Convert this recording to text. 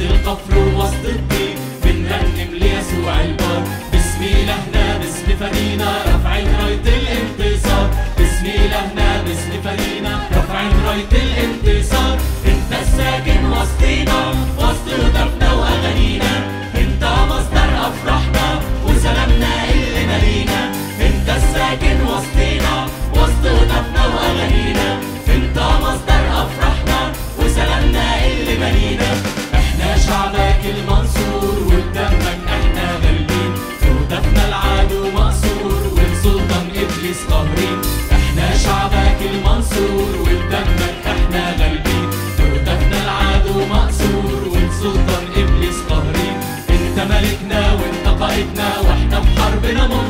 القفر ووسط الطين بنرنم ليسوع البار باسم إلهنا باسم فرينا رافعين راية الانتصار باسم إلهنا باسم فرينا رافعين راية الانتصار انت الساكن وسطينا وسط هتافنا واغانينا انت مصدر افراحنا وسلامنا اللي مالينا انت الساكن وسطينا وسط هتافنا واغانينا انت مصدر افراحنا وسلامنا اللي مالينا احنا شعبك المنصور وبدمك احنا غالبين في هتافنا العدو مقصور وبسلطان ابليس قاهرين احنا شعبك المنصور وبدمك احنا غالبين في هتافنا العدو مقصور وبسلطان ابليس قاهرين انت ملكنا وانت قائدنا واحنا في حربنا